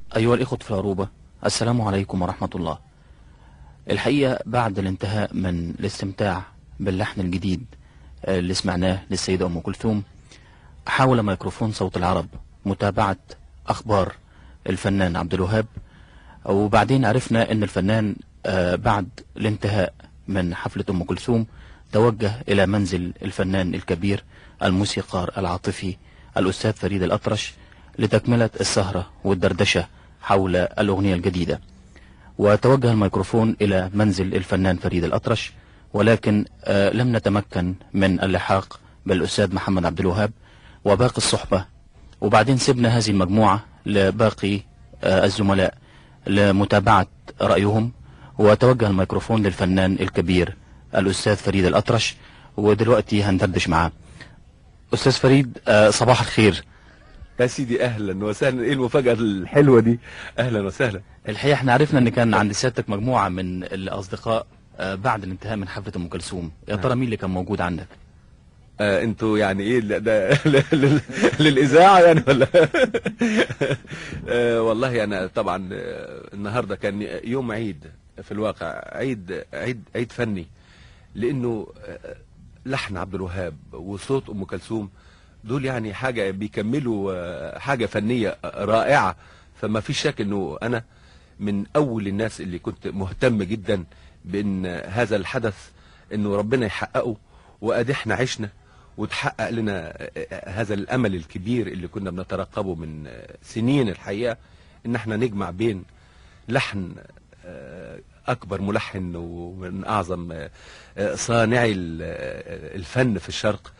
أيها الإخوة في العروبة السلام عليكم ورحمة الله الحقيقة بعد الانتهاء من الاستمتاع باللحن الجديد اللي سمعناه للسيدة أم كلثوم حاول ميكروفون صوت العرب متابعة أخبار الفنان عبد الوهاب وبعدين عرفنا أن الفنان آه، بعد الانتهاء من حفلة أم كلثوم توجه إلى منزل الفنان الكبير الموسيقار العاطفي الأستاذ فريد الأطرش لتكملة السهرة والدردشة حول الأغنية الجديدة وتوجه الميكروفون إلى منزل الفنان فريد الأطرش ولكن آه، لم نتمكن من اللحاق بالأستاذ محمد عبد الوهاب وباقي الصحبة وبعدين سبنا هذه المجموعة لباقي آه، الزملاء لمتابعة رأيهم وتوجه الميكروفون للفنان الكبير الأستاذ فريد الأطرش ودلوقتي هندردش معاه أستاذ فريد آه، صباح الخير يا سيدي اهلا وسهلا ايه المفاجاه الحلوه دي اهلا وسهلا الحقيقة احنا عرفنا ان كان عند سيادتك مجموعة من الأصدقاء آه، بعد الانتهاء من حفلة أم كلثوم يا ترى مين اللي كان موجود عندك آه انتوا يعني ايه لا- ده لل- للاذاعه يعني ولا آه والله انا طبعا آه، النهارده كان يوم عيد في الواقع عيد عيد عيد فني لانه آه، لحن عبد الوهاب وصوت ام كلثوم دول يعني حاجه بيكملوا آه، حاجه فنيه رائعه فما فيش شك انه انا من اول الناس اللي كنت مهتم جدا بان هذا الحدث انه ربنا يحققه وادي احنا عشنا وتحقق لنا هذا الامل الكبير اللي كنا بنترقبه من سنين الحقيقه ان احنا نجمع بين لحن آه، اكبر ملحن ومن اعظم آه، صانعي ال- آه، الفن في الشرق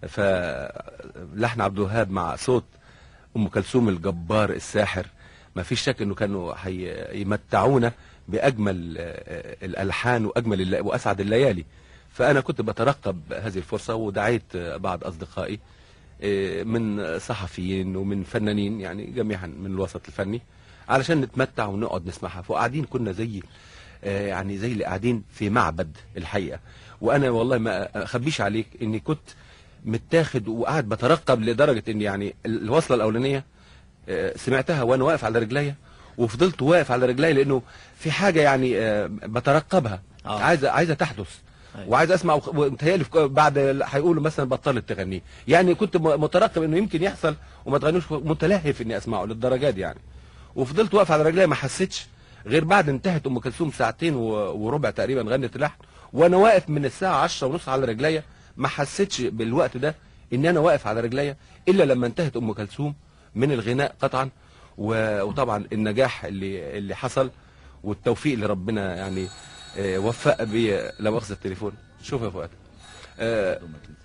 فلحن عبد الوهاب مع صوت ام كلثوم الجبار الساحر ما فيش شك انه كانوا هيمتعونا باجمل آه، الالحان واجمل الل- واسعد الليالي فانا كنت بترقب هذه الفرصه ودعيت آه، بعض اصدقائي آه، من صحفيين ومن فنانين يعني جميعا من الوسط الفني علشان نتمتع ونقعد نسمعها فقاعدين كنا زي آه، يعني زي اللي قاعدين في معبد الحقيقه وانا والله ما اخبيش عليك اني كنت متاخد وقاعد بترقب لدرجه ان يعني الوصله الاولانيه آه، سمعتها وانا واقف على رجليا وفضلت واقف على رجليا لانه في حاجه يعني آه، بترقبها آه. عايزه عايزه تحدث أيوة. وعايز اسمع وخ- ومتهيألي في- بعد هيقولوا مثلا بطلت تغنيه يعني كنت م- مترقب انه يمكن يحصل وما تغنوش متلهف اني اسمعه للدرجات دي يعني وفضلت واقف على رجليا ما حسيتش غير بعد انتهت ام كلثوم ساعتين و- وربع تقريبا غنت اللحن وانا واقف من الساعه 10 ونص على رجليا ما حسيتش بالوقت ده ان انا واقف على رجليا الا لما انتهت ام كلثوم من الغناء قطعا و- وطبعا النجاح اللي اللي حصل والتوفيق اللي ربنا يعني آه، وفق بي لا مؤاخذه التليفون شوف يا فؤاد آه،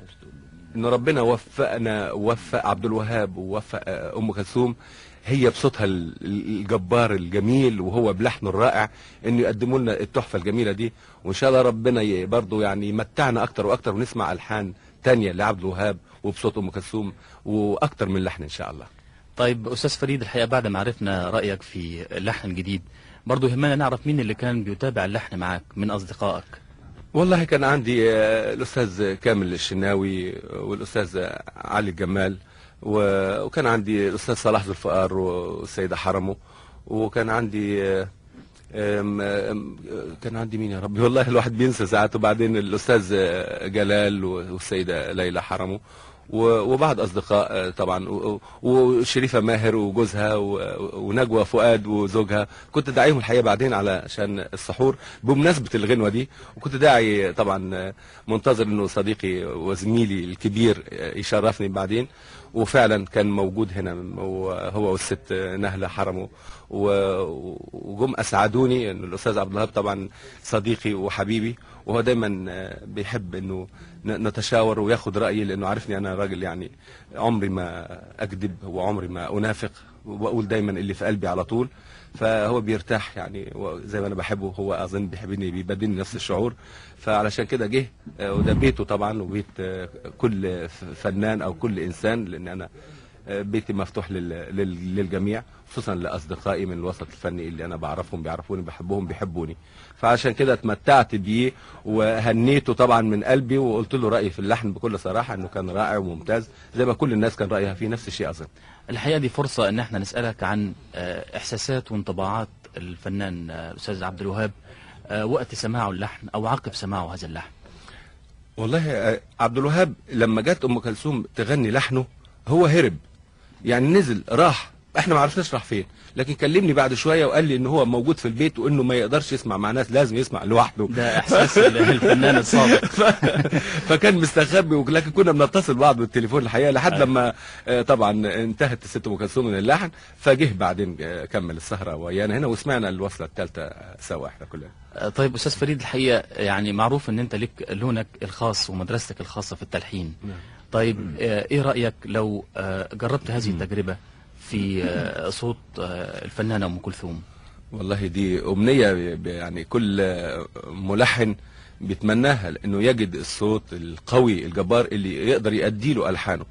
ان ربنا وفقنا ووفق عبد الوهاب ووفق آه، ام كلثوم هي بصوتها ال- الجبار الجميل وهو بلحنه الرائع انه يقدموا لنا التحفه الجميله دي وان شاء الله ربنا ي- برضه يعني يمتعنا اكتر واكتر ونسمع الحان تانية لعبد الوهاب وبصوت ام كلثوم واكتر من لحن ان شاء الله طيب أستاذ فريد الحقيقة بعد ما عرفنا رأيك في اللحن الجديد برضو يهمنا نعرف مين اللي كان بيتابع اللحن معاك من أصدقائك والله كان عندي آه، الاستاذ كامل الشناوي والاستاذ علي الجمال و- وكان عندي الاستاذ صلاح ذو الفقار والسيده حرمه وكان عندي آه، آم، آم، كان عندي مين يا ربي والله الواحد بينسى ساعات وبعدين الاستاذ آه، جلال والسيده ليلى حرمه و- وبعض اصدقاء آه، طبعا و- و- وشريفه ماهر وجوزها و- ونجوى فؤاد وزوجها كنت داعيهم الحقيقه بعدين علشان السحور بمناسبه الغنوه دي وكنت داعي طبعا آه، منتظر انه صديقي وزميلي الكبير آه، يشرفني بعدين وفعلا كان موجود هنا وهو والست نهله حرمه و- وجم اسعدوني ان الاستاذ عبد الوهاب طبعا صديقي وحبيبي وهو دايما آه، بيحب انه ن- نتشاور وياخد رايي لانه عارفني انا راجل يعني عمري ما اكذب وعمري ما انافق واقول دايما اللي في قلبي على طول فهو بيرتاح يعني زي ما انا بحبه هو اظن بيحبني بيبادلني نفس الشعور فعلشان كده جه آه، وده بيته طبعا وبيت آه، كل ف- فنان او كل انسان لان انا آه، بيتي مفتوح لل... لل... للجميع خصوصا لاصدقائي من الوسط الفني اللي انا بعرفهم بيعرفوني بحبهم بيحبوني فعشان كده اتمتعت بيه وهنيته طبعا من قلبي وقلت له رايي في اللحن بكل صراحه انه كان رائع وممتاز زي ما كل الناس كان رايها فيه نفس الشيء اظن الحقيقة دي فرصة ان احنا نسألك عن آه، احساسات وانطباعات الفنان آه، الاستاذ عبد الوهاب آه، وقت سماعه اللحن او عقب سماعه هذا اللحن والله آه، عبد الوهاب لما جت ام كلثوم تغني لحنه هو هرب يعني نزل راح احنا ما عرفناش راح فين لكن كلمني بعد شويه وقال لي ان هو موجود في البيت وانه ما يقدرش يسمع مع ناس لازم يسمع لوحده ده احساس ال- الفنان الصادق فكان مستخبي ولكن كنا بنتصل بعض بالتليفون الحقيقه لحد أيوة. لما آه، طبعا انتهت الست ام كلثوم من اللحن فجه بعدين آه، كمل السهره ويانا هنا وسمعنا الوصله الثالثه سوا احنا كلنا آه، طيب استاذ فريد الحقيقة يعني معروف ان انت لك لونك الخاص ومدرستك الخاصة في التلحين طيب آه، ايه رأيك لو آه، جربت هذه التجربة في آه، صوت آه، الفنانة ام كلثوم والله دي أمنية ب- يعني كل ملحن بيتمناها لأنه يجد الصوت القوي الجبار اللي يقدر يأدي له ألحانه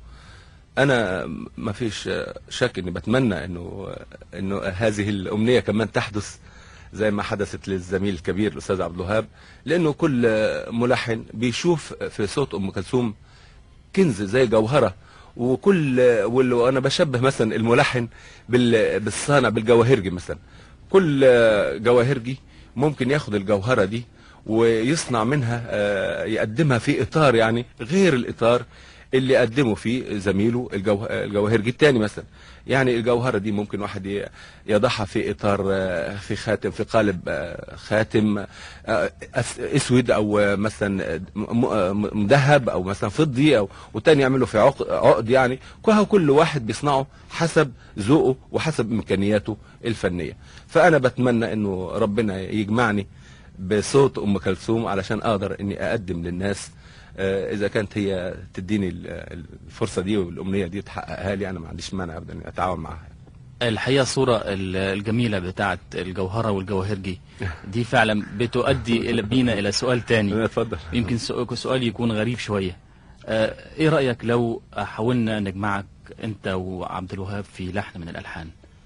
أنا ما فيش شك إني بتمنى إنه إنه هذه الأمنية كمان تحدث زي ما حدثت للزميل الكبير الأستاذ عبد الوهاب لأنه كل ملحن بيشوف في صوت أم كلثوم كنز زي جوهرة وكل وال- وانا بشبه مثلا الملحن بال- بالصانع بالجواهرجي مثلا كل جواهرجي ممكن ياخد الجوهرة دي ويصنع منها آه، يقدمها في اطار يعني غير الاطار اللي قدمه فيه زميله الجوه... الجواهرجي التاني مثلا يعني الجوهرة دي ممكن واحد ي- يضعها في اطار آه، في خاتم في قالب آه، خاتم آه، أس- اسود او آه، مثلا آه، م- آه، مذهب او مثلا فضي او والتاني يعمله في عق- عقد يعني كل كل واحد بيصنعه حسب ذوقه وحسب امكانياته الفنيه فانا بتمنى انه ربنا يجمعني بصوت ام كلثوم علشان اقدر اني اقدم للناس آه، اذا كانت هي تديني ال- الفرصه دي والامنيه دي تحققها لي انا ما عنديش مانع ابدا اني اتعاون معاها الحقيقة الصورة ال- الجميلة بتاعت الجوهرة والجواهرجي دي فعلا بتؤدي إلى بينا إلى سؤال تاني اتفضل يمكن سؤ- سؤال يكون غريب شوية آه، ايه رأيك لو حاولنا نجمعك انت وعبد الوهاب في لحن من الألحان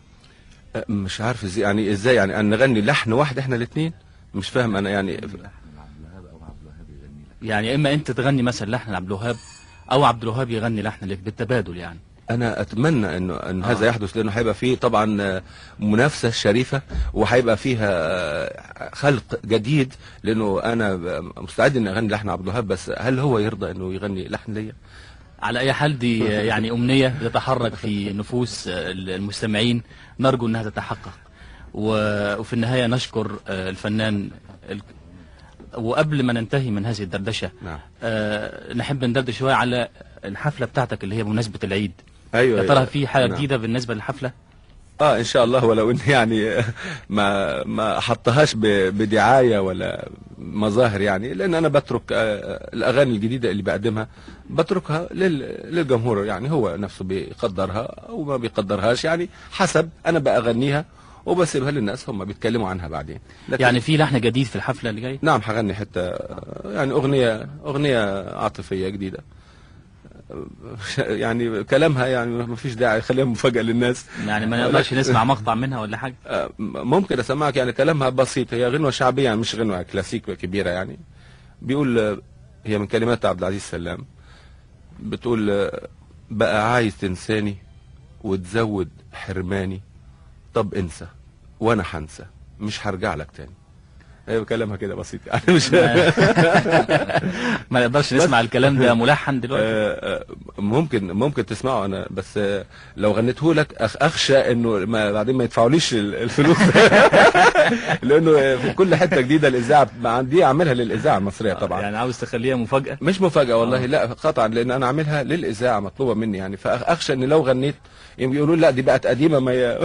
آه، مش عارف ازاي يعني ازاي يعني ان نغني لحن واحد احنا الاثنين مش فاهم انا يعني يعني اما انت تغني مثلا لحن لعبد الوهاب او عبد الوهاب يغني لحن لك بالتبادل يعني انا اتمنى انه ان آه. هذا يحدث لانه هيبقى فيه طبعا آه، منافسه شريفه وهيبقى فيها آه، خلق جديد لانه انا ب- مستعد اني اغني لحن عبد الوهاب بس هل هو يرضى انه يغني لحن ليا؟ على اي حال دي آه، يعني امنية بتتحرك في نفوس آه، المستمعين نرجو انها تتحقق و- وفي النهاية نشكر آه، الفنان ال- وقبل ما ننتهي من هذه الدردشة نعم آه، نحب ندردش شوية على الحفلة بتاعتك اللي هي بمناسبة العيد ايوه يا ترى في حاجة نعم. جديدة بالنسبة للحفلة اه ان شاء الله ولو ان يعني ما ما حطهاش ب- بدعايه ولا مظاهر يعني لان انا بترك آه، الاغاني الجديده اللي بقدمها بتركها لل- للجمهور يعني هو نفسه بيقدرها او ما بيقدرهاش يعني حسب انا بأغنيها وبسيبها للناس هم بيتكلموا عنها بعدين لكن يعني في لحن جديد في الحفلة اللي جاي نعم هغني حتى آه، يعني اغنيه اغنيه عاطفيه جديده آه، يعني كلامها يعني ما فيش داعي خليها مفاجاه للناس يعني ما نقدرش نسمع مقطع منها ولا حاجة آه، ممكن اسمعك يعني كلامها بسيط هي غنوه شعبيه يعني مش غنوه كلاسيك كبيره يعني بيقول آه، هي من كلمات عبد العزيز سلام بتقول آه، بقى عايز تنساني وتزود حرماني طب انسى وانا هنسى مش هرجع لك تاني هي كلامها كده بسيط يعني مش ما نقدرش نسمع الكلام ده ملحن دلوقتي آه، آه، ممكن ممكن تسمعه انا بس آه، لو غنيته لك أخ- اخشى انه ما بعدين ما يدفعوليش ال- الفلوس لانه آه، في كل حته جديده الاذاعه ما عندي اعملها للاذاعه المصريه طبعا يعني عاوز تخليها مفاجأة مش مفاجاه والله آه. لا قطعا لان انا عاملها للاذاعه مطلوبه مني يعني فاخشى ان لو غنيت يقولوا لي لا دي بقت قديمه ما ي...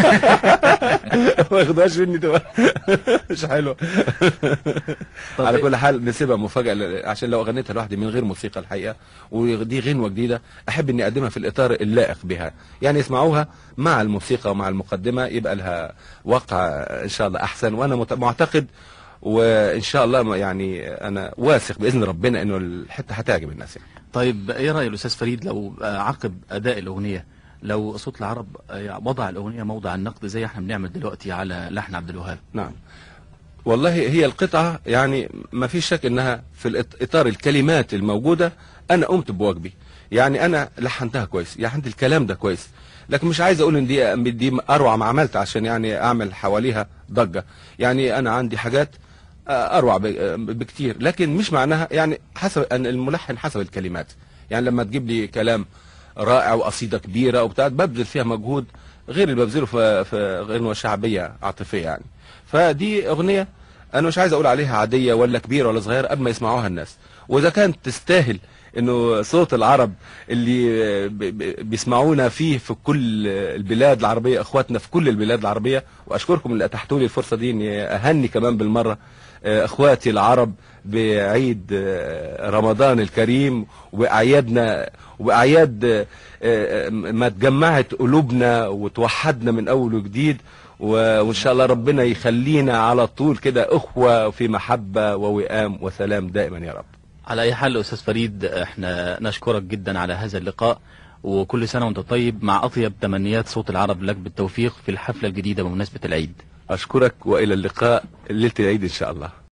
ما ياخدوهاش مني تبقى مش حلوه طب على إيه؟ كل حال نسيبها مفاجاه ل- عشان لو غنيتها لوحدي من غير موسيقى الحقيقه ودي غنوه جديده احب اني اقدمها في الاطار اللائق بها يعني يسمعوها مع الموسيقى ومع المقدمه يبقى لها وقع ان شاء الله احسن وانا مت- معتقد وان شاء الله ما- يعني انا واثق باذن ربنا انه الحته هتعجب الناس يعني. طيب ايه رأي الأستاذ فريد لو آه، عقب أداء الأغنية لو صوت العرب آه، وضع الاغنيه موضع النقد زي احنا بنعمل دلوقتي على لحن عبد الوهاب نعم والله هي القطعة يعني ما فيش شك انها في الإط- اطار الكلمات الموجودة انا قمت بواجبي يعني انا لحنتها كويس لحنت الكلام ده كويس لكن مش عايز اقول ان دي دي اروع ما عملت عشان يعني اعمل حواليها ضجة يعني انا عندي حاجات آه، اروع ب- آه، بكتير لكن مش معناها يعني حسب ان الملحن حسب الكلمات يعني لما تجيب لي كلام رائع وقصيدة كبيرة وبتاع ببذل فيها مجهود غير اللي ببذله في في غنوة شعبية عاطفية يعني فدي أغنية أنا مش عايز أقول عليها عادية ولا كبيرة ولا صغيرة قبل ما يسمعوها الناس وإذا كانت تستاهل إنه صوت العرب اللي ب- ب- بيسمعونا فيه في كل البلاد العربية إخواتنا في كل البلاد العربية وأشكركم اللي أتحتوا لي الفرصة دي إني أهني كمان بالمرة آه، إخواتي العرب بعيد آه، رمضان الكريم وأعيادنا وأعياد آه، آه، ما تجمعت قلوبنا وتوحدنا من أول وجديد و- وإن شاء الله ربنا يخلينا على طول كده أخوة في محبة ووئام وسلام دائما يا رب على اي حال استاذ فريد احنا نشكرك جدا على هذا اللقاء وكل سنه وانت طيب مع اطيب تمنيات صوت العرب لك بالتوفيق في الحفله الجديده بمناسبه العيد أشكرك وإلى اللقاء ليلة العيد إن شاء الله